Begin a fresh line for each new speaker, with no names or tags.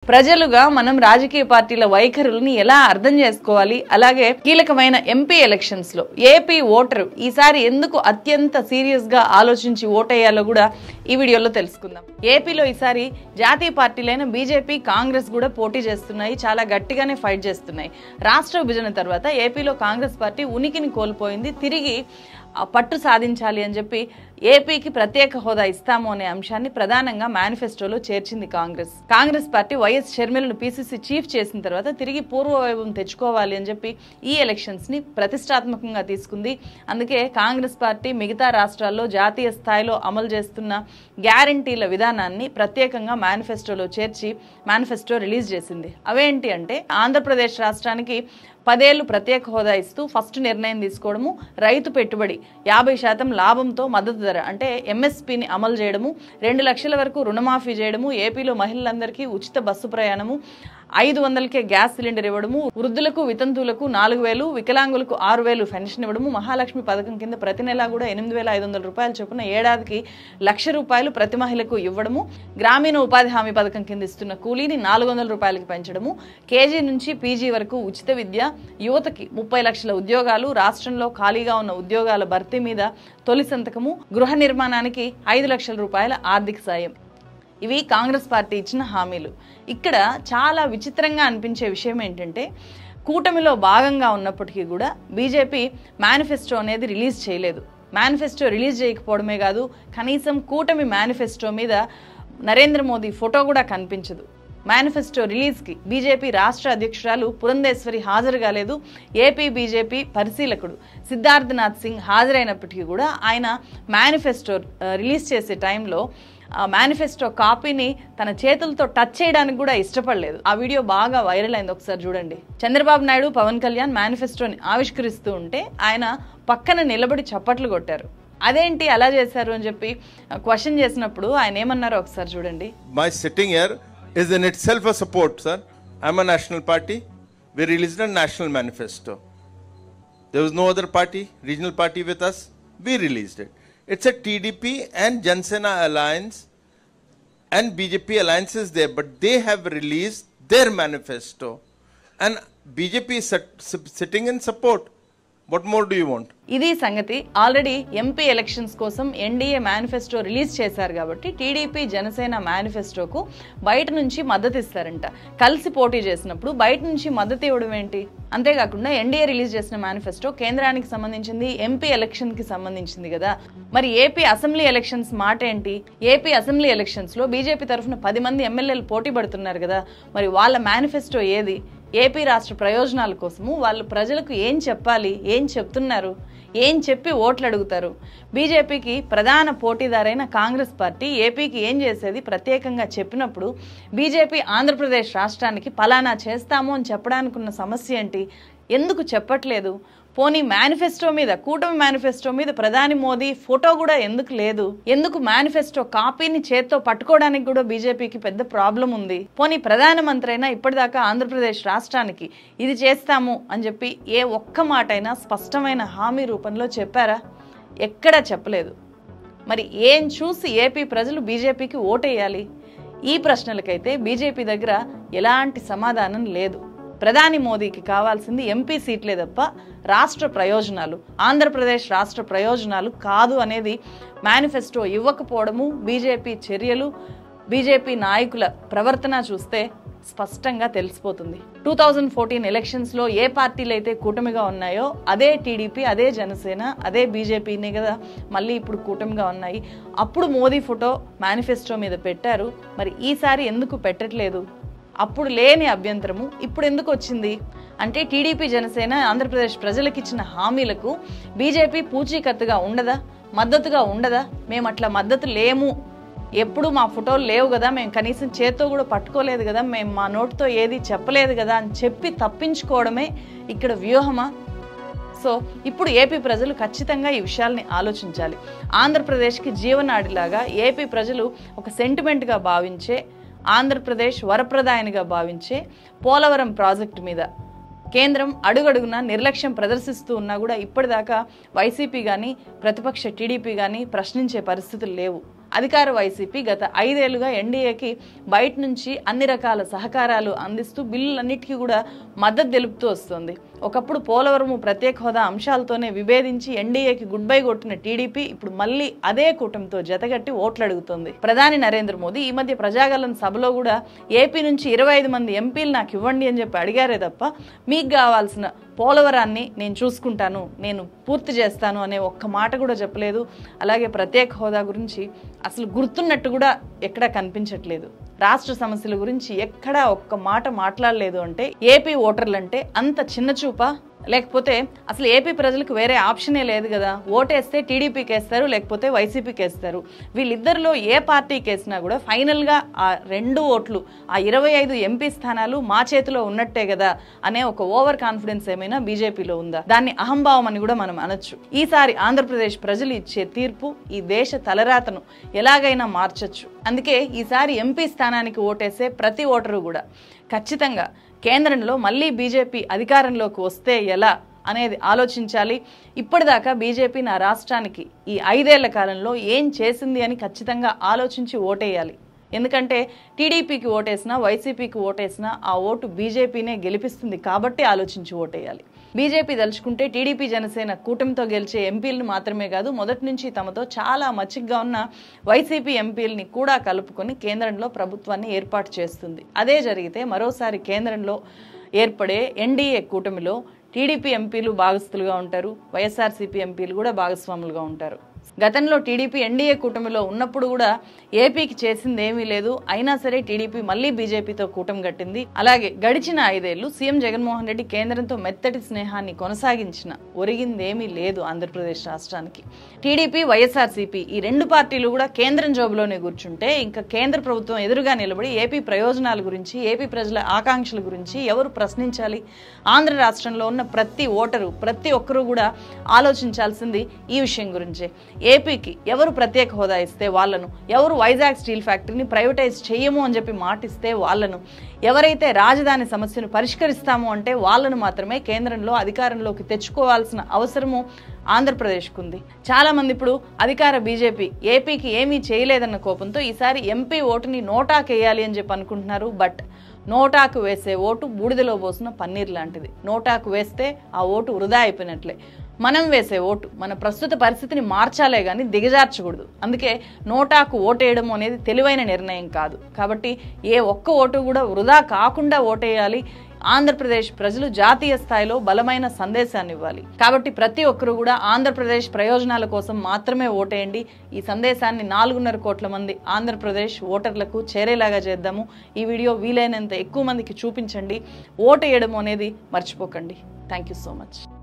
ప్రజలుగా మనం రాజకీయ పార్టీల వైఖరులని ఎలా అర్థం చేసుకోవాలి అలాగే కీలకమైన ఎంపీ ఎలక్షన్స్ లో ఏపీ ఓటరు ఈసారి ఎందుకు అత్యంత సీరియస్ గా ఆలోచించి ఓటేయాలో కూడా ఈ వీడియోలో తెలుసుకుందాం ఏపీలో ఈసారి జాతీయ పార్టీలైన బీజేపీ కాంగ్రెస్ కూడా పోటీ చేస్తున్నాయి చాలా గట్టిగానే ఫైట్ చేస్తున్నాయి రాష్ట్ర విభజన తర్వాత ఏపీలో కాంగ్రెస్ పార్టీ ఉనికిని కోల్పోయింది తిరిగి ఆ పట్టు సాధించాలి అని చెప్పి ఏపీకి ప్రత్యేక హోదా ఇస్తాము అనే అంశాన్ని ప్రధానంగా మేనిఫెస్టోలో చేర్చింది కాంగ్రెస్ కాంగ్రెస్ పార్టీ వైఎస్ షర్మిలను పీసీసీ చీఫ్ చేసిన తర్వాత తిరిగి పూర్వ వైభవం తెచ్చుకోవాలి అని చెప్పి ఈ ఎలక్షన్స్ ని ప్రతిష్టాత్మకంగా తీసుకుంది అందుకే కాంగ్రెస్ పార్టీ మిగతా రాష్ట్రాల్లో జాతీయ స్థాయిలో అమలు చేస్తున్న గ్యారంటీల విధానాన్ని ప్రత్యేకంగా మేనిఫెస్టోలో చేర్చి మేనిఫెస్టో రిలీజ్ చేసింది అవేంటి అంటే ఆంధ్రప్రదేశ్ రాష్ట్రానికి పదేళ్లు ప్రత్యేక హోదా ఇస్తూ ఫస్ట్ నిర్ణయం తీసుకోవడము రైతు పెట్టుబడి యాభై శాతం లాభంతో మద్దతు ధర అంటే ఎంఎస్పీని అమలు చేయడము రెండు లక్షల వరకు రుణమాఫీ చేయడము ఏపీలో మహిళలందరికీ ఉచిత బస్సు ప్రయాణము ఐదు వందలకే గ్యాస్ సిలిండర్ ఇవ్వడము వృద్ధులకు వితంతువులకు నాలుగు వేలు వికలాంగులకు ఆరు వేలు పెన్షన్ ఇవ్వడము మహాలక్ష్మి పథకం కింద ప్రతి నెలా కూడా ఎనిమిది వేల ఐదు వందల రూపాయలు చొప్పున ఏడాదికి లక్ష రూపాయలు ప్రతి మహిళకు ఇవ్వడము గ్రామీణ ఉపాధి హామీ పథకం కింద ఇస్తున్న కూలీని నాలుగు వందల రూపాయలకి పెంచడము కేజీ నుంచి పీజీ వరకు ఉచిత విద్య యువతకి ముప్పై లక్షల ఉద్యోగాలు రాష్ట్రంలో ఖాళీగా ఉన్న ఉద్యోగాల భర్తీ మీద తొలి సంతకము గృహ నిర్మాణానికి ఐదు లక్షల రూపాయల ఆర్థిక సాయం ఇవి కాంగ్రెస్ పార్టీ ఇచ్చిన హామీలు ఇక్కడ చాలా విచిత్రంగా అనిపించే విషయం ఏంటంటే కూటమిలో భాగంగా ఉన్నప్పటికీ కూడా బీజేపీ మేనిఫెస్టో అనేది రిలీజ్ చేయలేదు మేనిఫెస్టో రిలీజ్ చేయకపోవడమే కాదు కనీసం కూటమి మేనిఫెస్టో మీద నరేంద్ర మోదీ ఫోటో కూడా కనిపించదు మేనిఫెస్టో రిలీజ్కి బీజేపీ రాష్ట్ర అధ్యక్షురాలు పురంధేశ్వరి హాజరు కాలేదు ఏపీ బీజేపీ పరిశీలకుడు సిద్ధార్థనాథ్ సింగ్ హాజరైనప్పటికీ కూడా ఆయన మేనిఫెస్టో ఆ, రిలీజ్ చేసే టైంలో ఆ మేనిఫెస్టో కాపీని తన చేతులతో టచ్ చేయడానికి కూడా ఇష్టపడలేదు ఆ వీడియో బాగా వైరల్ అయింది ఒకసారి చూడండి చంద్రబాబు నాయుడు పవన్ కళ్యాణ్ మేనిఫెస్టోని ఆవిష్కరిస్తూ ఉంటే ఆయన పక్కన నిలబడి చప్పట్లు కొట్టారు అదేంటి అలా చేశారు అని చెప్పి క్వశ్చన్ చేసినప్పుడు ఆయన ఏమన్నారో ఒకసారి చూడండి
my sitting here is in itself a support, sir. I'm a national party. We released a national manifesto. There was no other party, regional party with us. We released it. It's a TDP and Jansena alliance and BJP alliance is there, but they have released their manifesto. And BJP is sit- sit- sitting in support. What more do you want?
ఇది సంగతి already MP elections కోసం NDA manifesto release చేశారు కాబట్టి TDP Janasena మేనిఫెస్టోకు బయట నుంచి మద్దతు ఇస్తారంట కలిసి పోటీ చేసినప్పుడు బయట నుంచి మద్దతు ఇవ్వడం ఏంటి అంతేకాకుండా ఎన్డీఏ రిలీజ్ చేసిన మేనిఫెస్టో కేంద్రానికి సంబంధించింది ఎంపీ ఎలక్షన్ కి సంబంధించింది కదా మరి ఏపీ అసెంబ్లీ ఎలక్షన్స్ మాట ఏంటి ఏపీ అసెంబ్లీ ఎలక్షన్స్ లో బీజేపీ తరఫున పది మంది ఎమ్మెల్యేలు పోటీ పడుతున్నారు కదా మరి వాళ్ళ మేనిఫెస్టో ఏది ఏపీ రాష్ట్ర ప్రయోజనాల కోసము వాళ్ళు ప్రజలకు ఏం చెప్పాలి ఏం చెప్తున్నారు ఏం చెప్పి ఓట్లు అడుగుతారు బీజేపీకి ప్రధాన పోటీదారైన కాంగ్రెస్ పార్టీ ఏపీకి ఏం చేసేది ప్రత్యేకంగా చెప్పినప్పుడు బీజేపీ ఆంధ్రప్రదేశ్ రాష్ట్రానికి పలానా చేస్తాము అని చెప్పడానికి ఉన్న సమస్య ఏంటి ఎందుకు చెప్పట్లేదు పోనీ మేనిఫెస్టో మీద కూటమి మేనిఫెస్టో మీద ప్రధాని మోదీ ఫోటో కూడా ఎందుకు లేదు ఎందుకు మేనిఫెస్టో కాపీని చేత్తో పట్టుకోవడానికి కూడా బీజేపీకి పెద్ద ప్రాబ్లం ఉంది పోనీ ప్రధానమంత్రి అయినా ఇప్పటిదాకా ఆంధ్రప్రదేశ్ రాష్ట్రానికి ఇది చేస్తాము అని చెప్పి ఏ ఒక్క మాట అయినా స్పష్టమైన హామీ రూపంలో చెప్పారా ఎక్కడా చెప్పలేదు మరి ఏం చూసి ఏపీ ప్రజలు బీజేపీకి ఓటేయాలి ఈ ప్రశ్నలకైతే బీజేపీ దగ్గర ఎలాంటి సమాధానం లేదు ప్రధాని మోదీకి కావాల్సింది ఎంపీ సీట్లే తప్ప రాష్ట్ర ప్రయోజనాలు ఆంధ్రప్రదేశ్ రాష్ట్ర ప్రయోజనాలు కాదు అనేది మేనిఫెస్టో ఇవ్వకపోవడము బీజేపీ చర్యలు బీజేపీ నాయకుల ప్రవర్తన చూస్తే స్పష్టంగా తెలిసిపోతుంది టూ థౌజండ్ ఫోర్టీన్ ఎలక్షన్స్లో ఏ పార్టీలు అయితే కూటమిగా ఉన్నాయో అదే టీడీపీ అదే జనసేన అదే బీజేపీనే కదా మళ్ళీ ఇప్పుడు కూటమిగా ఉన్నాయి అప్పుడు మోదీ ఫోటో మేనిఫెస్టో మీద పెట్టారు మరి ఈసారి ఎందుకు పెట్టట్లేదు అప్పుడు లేని అభ్యంతరము ఇప్పుడు ఎందుకు వచ్చింది అంటే టీడీపీ జనసేన ఆంధ్రప్రదేశ్ ప్రజలకు ఇచ్చిన హామీలకు బీజేపీ పూచీకత్తుగా ఉండదా మద్దతుగా ఉండదా మేము అట్లా మద్దతు లేము ఎప్పుడు మా ఫోటోలు లేవు కదా మేము కనీసం చేత్తో కూడా పట్టుకోలేదు కదా మేము మా నోటితో ఏది చెప్పలేదు కదా అని చెప్పి తప్పించుకోవడమే ఇక్కడ వ్యూహమా సో ఇప్పుడు ఏపీ ప్రజలు ఖచ్చితంగా ఈ విషయాల్ని ఆలోచించాలి ఆంధ్రప్రదేశ్కి జీవనాడిలాగా ఏపీ ప్రజలు ఒక సెంటిమెంట్గా భావించే ఆంధ్రప్రదేశ్ వరప్రదాయనిగా భావించే పోలవరం ప్రాజెక్టు మీద కేంద్రం అడుగడుగున నిర్లక్ష్యం ప్రదర్శిస్తూ ఉన్నా కూడా ఇప్పటిదాకా వైసీపీ కానీ ప్రతిపక్ష టీడీపీ కానీ ప్రశ్నించే పరిస్థితులు లేవు అధికార వైసీపీ గత ఐదేళ్లుగా ఎన్డీఏకి బయట నుంచి అన్ని రకాల సహకారాలు అందిస్తూ బిల్లులన్నిటికీ కూడా మద్దతు తెలుపుతూ వస్తుంది ఒకప్పుడు పోలవరము ప్రత్యేక హోదా అంశాలతోనే విభేదించి ఎన్డీఏకి గుడ్ బై కొట్టిన టీడీపీ ఇప్పుడు మళ్ళీ అదే కూటమితో జతగట్టి ఓట్లు అడుగుతుంది ప్రధాని నరేంద్ర మోదీ ఈ మధ్య ప్రజాగలన్ సభలో కూడా ఏపీ నుంచి ఇరవై ఐదు మంది ఎంపీలు నాకు ఇవ్వండి అని చెప్పి అడిగారే తప్ప మీకు కావాల్సిన పోలవరాన్ని నేను చూసుకుంటాను నేను పూర్తి చేస్తాను అనే ఒక్క మాట కూడా చెప్పలేదు అలాగే ప్రత్యేక హోదా గురించి అసలు గుర్తున్నట్టు కూడా ఎక్కడా కనిపించట్లేదు రాష్ట్ర సమస్యల గురించి ఎక్కడా ఒక్క మాట మాట్లాడలేదు అంటే ఏపీ ఓటర్లు అంటే అంత చిన్న చూపా లేకపోతే అసలు ఏపీ ప్రజలకు వేరే ఆప్షనే లేదు కదా ఓటేస్తే టీడీపీకి వేస్తారు లేకపోతే వైసీపీకి వేస్తారు వీళ్ళిద్దరిలో ఏ పార్టీకి వేసినా కూడా ఫైనల్గా ఆ రెండు ఓట్లు ఆ ఇరవై ఐదు ఎంపీ స్థానాలు మా చేతిలో ఉన్నట్టే కదా అనే ఒక ఓవర్ కాన్ఫిడెన్స్ ఏమైనా బీజేపీలో ఉందా దాన్ని అహంభావం అని కూడా మనం అనొచ్చు ఈసారి ఆంధ్రప్రదేశ్ ప్రజలు ఇచ్చే తీర్పు ఈ దేశ తలరాతను ఎలాగైనా మార్చొచ్చు అందుకే ఈసారి ఎంపీ స్థానానికి ఓటేసే ప్రతి ఓటరు కూడా ఖచ్చితంగా కేంద్రంలో మళ్ళీ బీజేపీ అధికారంలోకి వస్తే ఎలా అనేది ఆలోచించాలి ఇప్పటిదాకా బీజేపీ నా రాష్ట్రానికి ఈ ఐదేళ్ల కాలంలో ఏం చేసింది అని ఖచ్చితంగా ఆలోచించి ఓటేయాలి ఎందుకంటే టీడీపీకి ఓటేసినా వైసీపీకి ఓటేసినా ఆ ఓటు బీజేపీనే గెలిపిస్తుంది కాబట్టి ఆలోచించి ఓటేయాలి బీజేపీ తలుచుకుంటే టీడీపీ జనసేన కూటమితో గెలిచే ఎంపీలను మాత్రమే కాదు మొదటి నుంచి తమతో చాలా మచ్చిగ్గా ఉన్న వైసీపీ ఎంపీలని కూడా కలుపుకొని కేంద్రంలో ప్రభుత్వాన్ని ఏర్పాటు చేస్తుంది అదే జరిగితే మరోసారి కేంద్రంలో ఏర్పడే ఎన్డీఏ కూటమిలో టీడీపీ ఎంపీలు భాగస్థులుగా ఉంటారు వైఎస్ఆర్సీపీ ఎంపీలు కూడా భాగస్వాములుగా ఉంటారు గతంలో టీడీపీ ఎన్డీఏ కూటమిలో ఉన్నప్పుడు కూడా ఏపీకి చేసింది ఏమీ లేదు అయినా సరే టీడీపీ మళ్ళీ బీజేపీతో కూటమి కట్టింది అలాగే గడిచిన ఐదేళ్లు సీఎం జగన్మోహన్ రెడ్డి కేంద్రంతో మెత్తటి స్నేహాన్ని కొనసాగించిన ఒరిగిందేమీ లేదు ఆంధ్రప్రదేశ్ రాష్ట్రానికి టీడీపీ వైఎస్ఆర్సీపీ ఈ రెండు పార్టీలు కూడా కేంద్రం జోబులోనే కూర్చుంటే ఇంకా కేంద్ర ప్రభుత్వం ఎదురుగా నిలబడి ఏపీ ప్రయోజనాల గురించి ఏపీ ప్రజల ఆకాంక్షల గురించి ఎవరు ప్రశ్నించాలి ఆంధ్ర రాష్ట్రంలో ఉన్న ప్రతి ఓటరు ప్రతి ఒక్కరూ కూడా ఆలోచించాల్సింది ఈ విషయం గురించే ఏపీకి ఎవరు ప్రత్యేక హోదా ఇస్తే వాళ్ళను ఎవరు వైజాగ్ స్టీల్ ఫ్యాక్టరీని ప్రైవేటైజ్ చేయము అని చెప్పి మాటిస్తే వాళ్ళను ఎవరైతే రాజధాని సమస్యను పరిష్కరిస్తాము అంటే వాళ్ళను మాత్రమే కేంద్రంలో అధికారంలోకి తెచ్చుకోవాల్సిన అవసరము ఆంధ్రప్రదేశ్కు ఉంది చాలా మంది ఇప్పుడు అధికార బీజేపీ ఏపీకి ఏమీ చేయలేదన్న కోపంతో ఈసారి ఎంపీ ఓటుని నోటాకేయాలి అని చెప్పి అనుకుంటున్నారు బట్ నోటాకు వేసే ఓటు బూడిదలో పోసిన పన్నీర్ లాంటిది నోటాకు వేస్తే ఆ ఓటు వృధా అయిపోయినట్లే మనం వేసే ఓటు మన ప్రస్తుత పరిస్థితిని మార్చాలే కానీ దిగజార్చకూడదు అందుకే నోటాకు ఓటేయడం అనేది తెలివైన నిర్ణయం కాదు కాబట్టి ఏ ఒక్క ఓటు కూడా వృధా కాకుండా ఓటేయాలి ఆంధ్రప్రదేశ్ ప్రజలు జాతీయ స్థాయిలో బలమైన సందేశాన్ని ఇవ్వాలి కాబట్టి ప్రతి ఒక్కరు కూడా ఆంధ్రప్రదేశ్ ప్రయోజనాల కోసం మాత్రమే ఓటేయండి ఈ సందేశాన్ని నాలుగున్నర కోట్ల మంది ఆంధ్రప్రదేశ్ ఓటర్లకు చేరేలాగా చేద్దాము ఈ వీడియో వీలైనంత ఎక్కువ మందికి చూపించండి ఓటేయడం అనేది మర్చిపోకండి థ్యాంక్ యూ సో మచ్